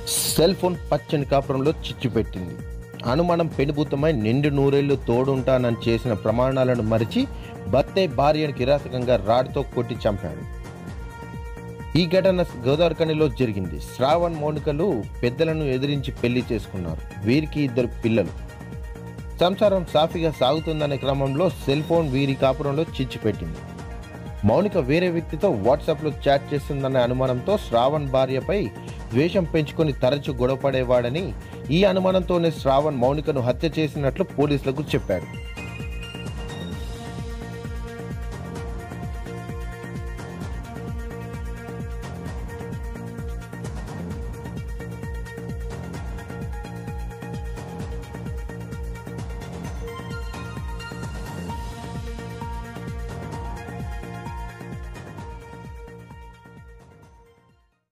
cell phone పచ్చని కాపురంలో చిచ్చు పెట్టింది అనుమానం పెనుభూతమై నిండు నూరేళ్లు తోడుంటానని చేసిన ప్రమాణాలను మరిచి భర్తే భార్యను కిరాతకంగా రాడ్తో కొట్టి చంపాడు ఈ ఘటన గోదావరికనిలో జరిగింది శ్రావణ్ మౌనికలు పెద్దలను ఎదిరించి పెళ్లి చేసుకున్నారు వీరికి ఇద్దరు పిల్లలు సంసారం సాఫీగా సాగుతుందనే క్రమంలో సెల్ ఫోన్ వీరి కాపురంలో చిచ్చు పెట్టింది మౌనిక వేరే వ్యక్తితో వాట్సాప్లో చాట్ చేస్తుందనే అనుమానంతో శ్రావణ్ భార్యపై ద్వేషం పెంచుకొని తరచు గొడవపడేవాడని ఈ అనుమానంతోనే శ్రావణ్ మౌనికను హత్య చేసినట్లు పోలీసులకు చెప్పాడు